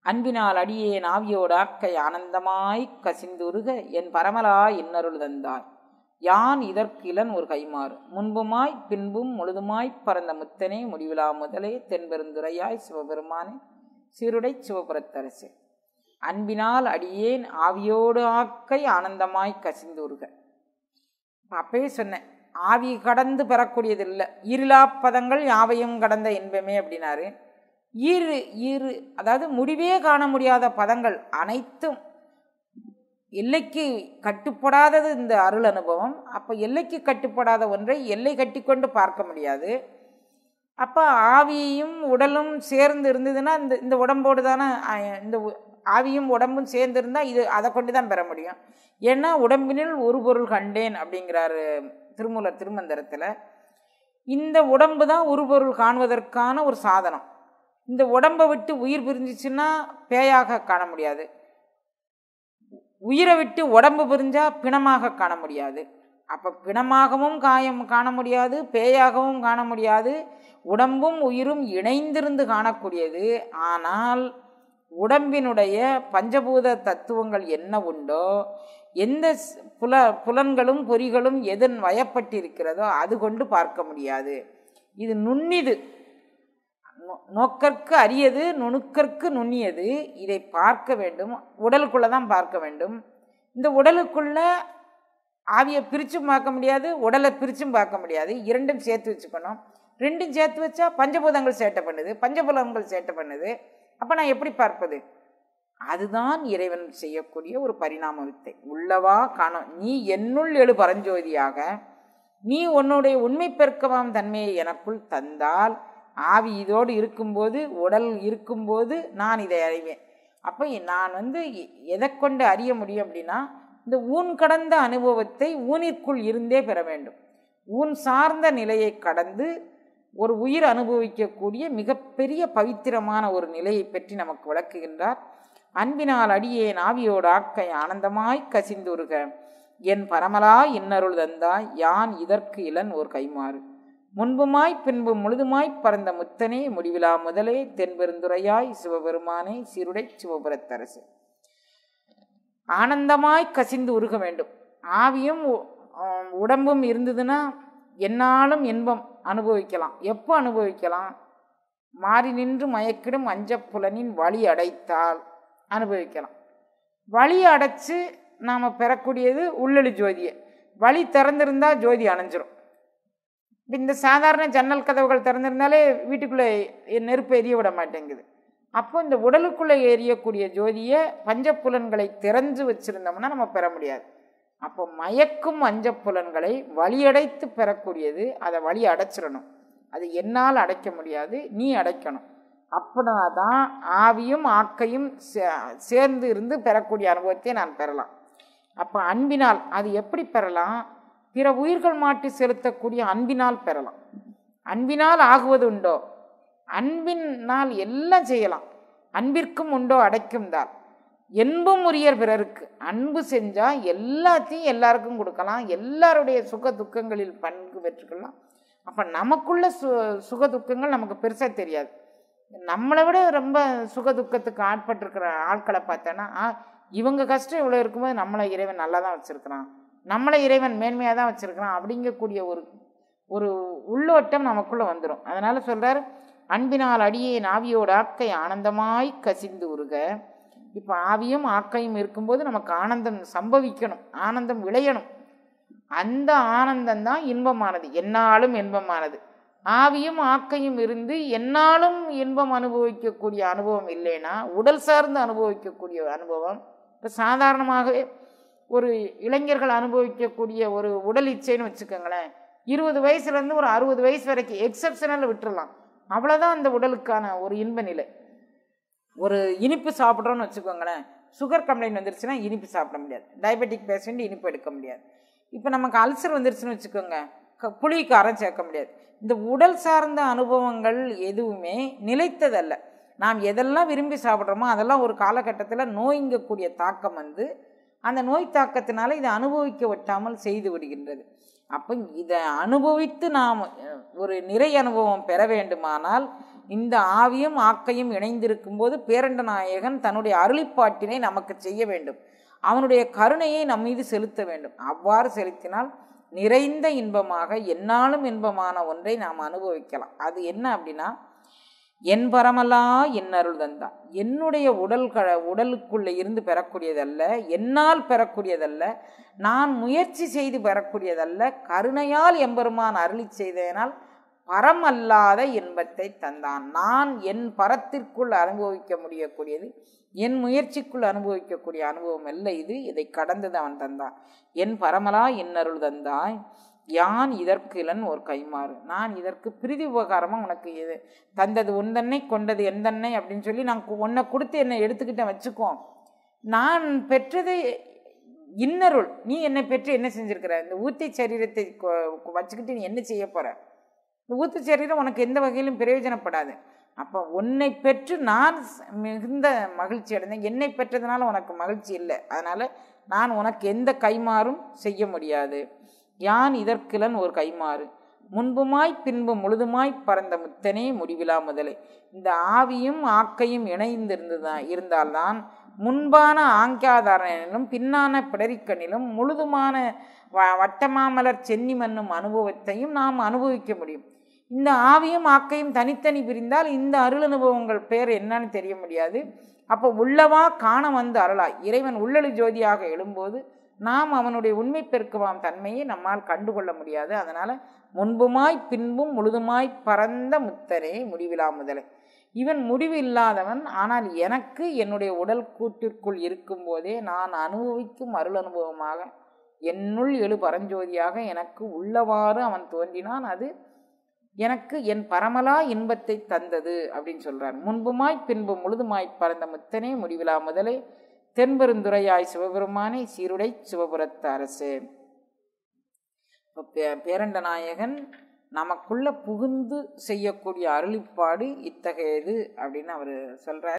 அன்பினால் அடியேன் ஆவியோடு ஆக்கை ஆனந்தமாய் கசிந்துருக என் பரமலா இன்னருள் தந்தாய் யான் இதற்கு இளன் ஒரு கைமாறு முன்புமாய் பின்பும் முழுதுமாய் பறந்த முத்தனே முடிவிலா முதலே தென்பெருந்துரையாய் சிவபெருமானே சீருடை சிவபுரத்தரசே அன்பினால் அடியேன் ஆவியோடு ஆக்கை ஆனந்தமாய் கசிந்துருக அப்பயே சொன்னேன் ஆவி கடந்து பெறக்கூடியது இல்லை ஈரிலா பதங்கள் யாவையும் கடந்த இன்பமே அப்படின்னாரு ஈறு ஈறு அதாவது முடிவே காண முடியாத பதங்கள் அனைத்தும் எல்லைக்கு கட்டுப்படாதது இந்த அருள் அனுபவம் அப்போ எல்லைக்கு கட்டுப்படாத ஒன்றை எல்லை கட்டிக்கொண்டு பார்க்க முடியாது அப்போ ஆவியும் உடலும் சேர்ந்து இருந்ததுன்னா இந்த இந்த உடம்போடு தானே அஹ், இந்த உ- ஆவியும் உடம்பும் சேர்ந்து இருந்தால் இது அதை கொண்டு தான் பெற முடியும் ஏன்னா உடம்பினில் ஒரு பொருள் கண்டேன் அப்படிங்கிறாரு திருமூலர் திருமந்திரத்தில் இந்த உடம்பு தான் ஒரு பொருள் காணுவதற்கான ஒரு சாதனம் இந்த உடம்பை விட்டு உயிர் பிரிஞ்சிச்சுன்னா பேயாக காண முடியாது உயிரை விட்டு உடம்பு பிரிஞ்சா பிணமாக காண முடியாது அப்போ பிணமாகவும் காயம் காண முடியாது பேயாகவும் காண முடியாது உடம்பும் உயிரும் இணைந்திருந்து காணக்கூடியது ஆனால் உடம்பினுடைய பஞ்சபூத தத்துவங்கள் என்ன உண்டோ எந்த ஸ்- புல புலன்களும் பொறிகளும் எதன் வயப்பட்டிருக்கிறதோ அது கொண்டு பார்க்க முடியாது இது நுண்ணிது நோ- நோக்கற்கு அரியது நுணுக்கற்கு நுண்ணியது இதை பார்க்க வேண்டும் உடலுக்குள்ள தான் பார்க்க வேண்டும் இந்த உடலுக்குள்ள ஆவியை பிரிச்சும் பார்க்க முடியாது உடலை பிரிச்சும் பார்க்க முடியாது இரண்டும் சேர்த்து வச்சுக்கணும் ரெண்டும் சேர்த்து வச்சா பஞ்சபூதங்கள் சேட்டை பண்ணுது பஞ்சபுலங்கள் சேட்டை பண்ணுது அப்போ நான் எப்படி பார்ப்பது அதுதான் இறைவன் செய்யக்கூடிய ஒரு பரிணாம வித்தை உள்ளவா காணும் நீ என்னுள் எழு பரஞ்சோதியாக நீ உன்னுடைய உண்மை பெருக்கமாம் தன்மையை எனக்குள் தந்தால் ஆவி இதோடு இருக்கும்போது உடல் இருக்கும்போது நான் இதை அறிவேன் அப்போ நான் வந்து எ- எதை கொண்டு அறிய முடியும் அப்படின்னா இந்த ஊன் கடந்த அனுபவத்தை ஊனிற்குள் இருந்தே பெற வேண்டும் ஊன் சார்ந்த நிலையை கடந்து ஒரு உயிர் அனுபவிக்கக்கூடிய மிகப்பெரிய பவித்திரமான ஒரு நிலையை பற்றி நமக்கு விளக்குகின்றார் அன்பினால் அடியேன் ஆவியோடு ஆக்கை ஆனந்தமாய் கசிந்துருக என் பரமலா இன்னருள் தந்தாய் யான் இதற்கு இளன் ஒரு கைமாறு முன்புமாய் பின்பு முழுதுமாய் பறந்த முத்தனே முடிவிலா முதலே தென்பெருந்துரையாய் சிவபெருமானே சிறுடை சிவபுரத்தரசு ஆனந்தமாய் கசிந்து உருக வேண்டும் ஆவியும் உ- ஆம், உடம்பும் இருந்ததுன்னா என்னாலும் இன்பம் அனுபவிக்கலாம் எப்போ அனுபவிக்கலாம் மாறி நின்று மயக்கிடும் அஞ்சப்புலனின் வழி அடைத்தால் அனுபவிக்கலாம் வழி அடைச்சு நாம் பெறக்கூடியது உள்ளொளி ஜோதியை வழி திறந்திருந்தா ஜோதி அணைஞ்சிரும் இப்ப இந்த சாதாரண ஜன்னல் கதவுகள் திறந்திருந்தாலே வீட்டுக்குள்ளே நெருப்பு எரிய விட மாட்டேங்குது அப்போ இந்த உடலுக்குள்ளே எரியக்கூடிய ஜோதியை பஞ்சப்புலன்களை திறந்து வச்சிருந்தோம்னா நம்ம பெற முடியாது அப்போ மயக்கும் அஞ்சப்புலன்களை வழியடைத்து பெறக்கூடியது அதை வழி அடைச்சிடணும் அது என்னால் அடைக்க முடியாது நீ அடைக்கணும் அப்படின்னா தான் ஆவியும் ஆக்கையும் சே- சேர்ந்து இருந்து பெறக்கூடிய அனுபவத்தை நான் பெறலாம் அப்போ அன்பினால் அது எப்படி பெறலாம் பிற உயிர்கள் மாட்டி செலுத்தக்கூடிய அன்பினால் பெறலாம் அன்பினால் ஆகுவது உண்டோ அன்பினால் எல்லாம் செய்யலாம் அன்பிற்கும் உண்டோ அடைக்கும் தான் என்பும் உரியர் பிறருக்கு அன்பு செஞ்சா எல்லாத்தையும் எல்லாருக்கும் கொடுக்கலாம் எல்லாருடைய சுக துக்கங்களில் பங்கு பெற்றுக்கலாம் அப்ப நமக்குள்ள சு சுக துக்கங்கள் நமக்கு பெருசா தெரியாது நம்மளை விட ரொம்ப சுக துக்கத்துக்கு ஆட்பட்டிருக்கிற ஆட்களை பார்த்தோன்னா ஆ, இவங்க கஷ்டம் இவ்வளோ இருக்கும்போது நம்மளை இறைவன் நல்லா தான் வச்சிருக்கிறான் நம்மளை இறைவன் மேன்மையாக தான் வச்சிருக்கிறான் அப்படிங்கக்கூடிய ஒரு ஒரு உள்ளோட்டம் நமக்குள்ள வந்துடும் அதனால சொல்றாரு அன்பினால் அடியேன் ஆவியோட ஆக்கை ஆனந்தமாய் கசிந்து உருக இப்போ ஆவியும் ஆக்கையும் இருக்கும்போது நமக்கு ஆனந்தம் சம்பவிக்கணும் ஆனந்தம் விளையணும் அந்த ஆனந்தம் தான் இன்பமானது என்னாலும் இன்பமானது ஆவியும் ஆக்கையும் இருந்து என்னாலும் இன்பம் அனுபவிக்கக்கூடிய அனுபவம் இல்லைன்னா உடல் சார்ந்து அனுபவிக்கக்கூடிய அனுபவம் இப்போ சாதாரணமாகவே ஒரு இளைஞர்கள் அனுபவிக்கக்கூடிய ஒரு உடல் இச்சைன்னு வச்சுக்கோங்களேன் இருபது வயசுலேருந்து ஒரு அறுபது வயசு வரைக்கும் எக்ஸப்ஷனல் விட்டுறலாம் அவ்வளோதான் அந்த உடலுக்கான ஒரு இன்ப நிலை ஒரு இனிப்பு சாப்பிட்றோன்னு வச்சுக்கோங்களேன் சுகர் கம்ப்ளைண்ட் வந்துருச்சுன்னா இனிப்பு சாப்பிட முடியாது டயபெட்டிக் பேஷண்ட் இனிப்பு எடுக்க முடியாது இப்போ நமக்கு அல்சர் வந்துருச்சுன்னு வச்சுக்கோங்க க- புளி காரம் சேர்க்க முடியாது இந்த உடல் சார்ந்த அனுபவங்கள் எதுவுமே நிலைத்ததல்ல நாம் எதெல்லாம் விரும்பி சாப்பிட்றோமோ அதெல்லாம் ஒரு காலகட்டத்தில் நோய்ங்கக்கூடிய தாக்கம் வந்து அந்த நோய் தாக்கத்தினால இதை அனுபவிக்க விட்டாமல் செய்து விடுகின்றது அப்போ இதை அனுபவித்து நாம் அஹ், ஒரு நிறை அனுபவம் பெற வேண்டுமானால் இந்த ஆவியும் ஆக்கையும் இணைந்திருக்கும் போது பேரண்ட நாயகன் தன்னுடைய அருளிப்பாட்டினை நமக்கு செய்ய வேண்டும் அவனுடைய கருணையை நம் மீது செலுத்த வேண்டும் அவ்வாறு செலுத்தினால் நிறைந்த இன்பமாக என்னாலும் இன்பமான ஒன்றை நாம் அனுபவிக்கலாம் அது என்ன அப்படின்னா என் பரமலா என் அருள் தந்தா என்னுடைய உடல் க உடலுக்குள்ளே இருந்து பெறக்கூடியதல்ல என்னால் பெறக்கூடியதல்ல நான் முயற்சி செய்து பெறக்கூடியதல்ல கருணையால் எம்பெருமான் அருளி செய்ததனால் பரம் அல்லாத இன்பத்தை தந்தான் நான் என் பரத்திற்குள் அனுபவிக்க முடியக்கூடியது என் முயற்சிக்குள் அனுபவிக்கக்கூடிய அனுபவம் அல்ல இது இதை கடந்தது அவன் தந்தான் என் பரமலா என் அருள் தந்தாய் யான் இதற்கு இளன் ஒரு கைமாறு நான் இதற்கு பிரிதி உபகாரமாக உனக்கு இது தந்தது உந்தன்னை கொண்டது எந்தன்னை அப்படின்னு சொல்லி நான் உன்னை கொடுத்து என்னை எடுத்துக்கிட்டேன் வச்சுக்கோ நான் பெற்றது இன்னருள் நீ என்னை பெற்று என்ன செஞ்சிருக்கிற இந்த ஊத்தி சரீரத்தை கொ- வச்சுக்கிட்டு நீ என்ன செய்ய போற இந்த ஊத்து சரீரம் உனக்கு எந்த வகையிலும் பிரயோஜனப்படாது அப்போ உன்னை பெற்று நான் ச- மிகுந்த மகிழ்ச்சி அடைந்தேன் என்னை பெற்றதுனால உனக்கு மகிழ்ச்சி இல்லை அதனால் நான் உனக்கு எந்த கைமாறும் செய்ய முடியாது யான் இதற்கிலன் ஒரு கைமாறு முன்புமாய் பின்பு முழுதுமாய் பறந்த முத்தனே முடிவிலா முதலே இந்த ஆவியும் ஆக்கையும் இணைந்திருந்துதான் இருந்தால்தான் முன்பான ஆங்காதாரனிலும் பின்னான பிடரிக்கண்ணிலும் முழுதுமான வ- வட்டமாமலர் சென்னி மன்னும் அனுபவத்தையும் நாம் அனுபவிக்க முடியும் இந்த ஆவியும் ஆக்கையும் தனித்தனி பிரிந்தால் இந்த அருள் அனுபவங்கள் பேர் என்னன்னு தெரிய முடியாது அப்போ உள்ளவா காண வந்து அருளாய் இறைவன் உள்ளொளி ஜோதியாக எழும்போது நாம் அவனுடைய உண்மை பெருக்குவாம் தன்மையை நம்மால் கண்டுகொள்ள முடியாது அதனால் முன்புமாய் பின்பும் முழுதுமாய் பரந்த முத்தரே முடிவிலா முதலே இவன் முடிவு இல்லாதவன் ஆனால் எனக்கு என்னுடைய உடல் கூட்டிற்குள் இருக்கும்போதே நான் அனுபவிக்கும் அருள் அனுபவமாக என்னுள் எழு பரஞ்சோதியாக எனக்கு உள்ளவாறு அவன் தோன்றினான் அது எனக்கு என் பரமலா இன்பத்தை தந்தது அப்படின்னு சொல்றார் முன்புமாய் பின்பு முழுதுமாய் பறந்த முத்தனே முடிவிலா முதலே தென்பெருந்துறையாய் சிவபெருமானை சீருடை சிவபுரத்து அரசே இப்போ பே பேரண்ட நாயகன் நமக்குள்ள புகுந்து செய்யக்கூடிய அருளிப்பாடு இத்தகையது அப்படின்னு அவர் சொல்றார்